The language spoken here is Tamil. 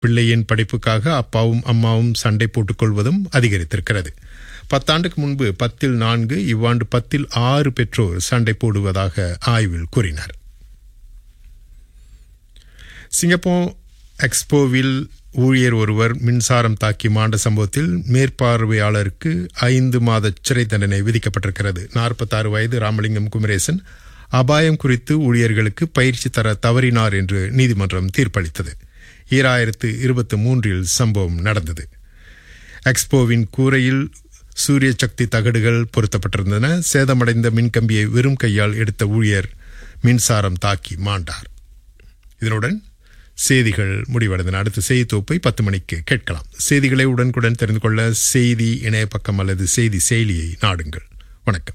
பிள்ளையின் படிப்புக்காக அப்பாவும் அம்மாவும் சண்டை போட்டுக் கொள்வதும் அதிகரித்திருக்கிறது பத்தாண்டுக்கு முன்பு பத்தில் நான்கு இவ்வாண்டு பத்தில் ஆறு பெற்றோர் சண்டை போடுவதாக ஆய்வில் கூறினார் சிங்கப்பூர் எக்ஸ்போவில் ஊழியர் ஒருவர் மின்சாரம் தாக்கி மாண்ட சம்பவத்தில் மேற்பார்வையாளருக்கு ஐந்து மாத சிறை தண்டனை விதிக்கப்பட்டிருக்கிறது நாற்பத்தாறு வயது ராமலிங்கம் குமரேசன் அபாயம் குறித்து ஊழியர்களுக்கு பயிற்சி தர தவறினார் என்று நீதிமன்றம் தீர்ப்பளித்தது ஈராயிரத்து இருபத்தி மூன்றில் சம்பவம் நடந்தது எக்ஸ்போவின் கூரையில் சூரிய சக்தி தகடுகள் பொருத்தப்பட்டிருந்தன சேதமடைந்த மின்கம்பியை வெறும் கையால் எடுத்த ஊழியர் மின்சாரம் தாக்கி மாண்டார் இதனுடன் செய்திகள் முடிவடைந்தன அடுத்த செய்தி தொகுப்பை பத்து மணிக்கு கேட்கலாம் செய்திகளை உடனுக்குடன் தெரிந்து கொள்ள செய்தி இணைய பக்கம் அல்லது செய்தி செயலியை நாடுங்கள் வணக்கம்